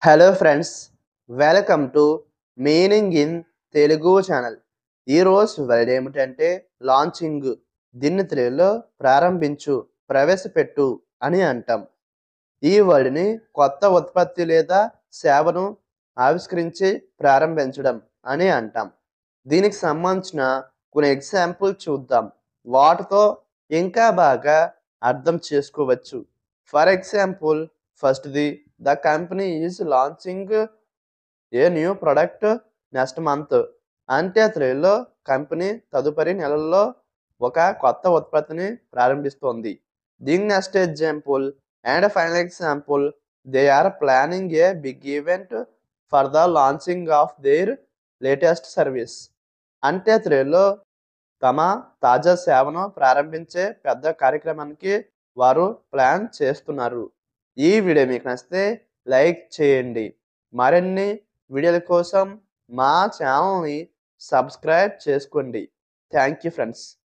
hello friends welcome to meaning in Telugu channel ఈరోజు word ఏమిటంటే launching దీన్ని తెలుగులో ప్రారంభించు ప్రవేశపెట్టు అని అంటాం ఈ వర్డ్ని కొత్త ఉత్పత్తి లేదా సేవను ఆవిష్కరించి ప్రారంభించడం అని అంటాం దీనికి సంబంధించిన కొన్ని ఎగ్జాంపుల్ చూద్దాం వాటితో ఇంకా బాగా అర్థం చేసుకోవచ్చు ఫర్ ఎగ్జాంపుల్ ఫస్ట్ది the company is launching a new product next month అంటే తెలుగులో కంపెనీ తదుపరి నెలల్లో ఒక కొత్త ఉత్పత్తిని ప్రారంభిస్తోంది దీని next example and final example they are planning a big event for the launching of their latest service అంటే తెలుగులో తమ తాజా సేవను ప్రారంభించే పెద్ద కార్యక్రమానికి వారు ప్లాన్ చేస్తున్నారు ఈ వీడియో మీకు నచ్చితే లైక్ చేయండి మరిన్ని వీడియోల కోసం మా ఛానల్ని సబ్స్క్రైబ్ చేసుకోండి థ్యాంక్ యూ ఫ్రెండ్స్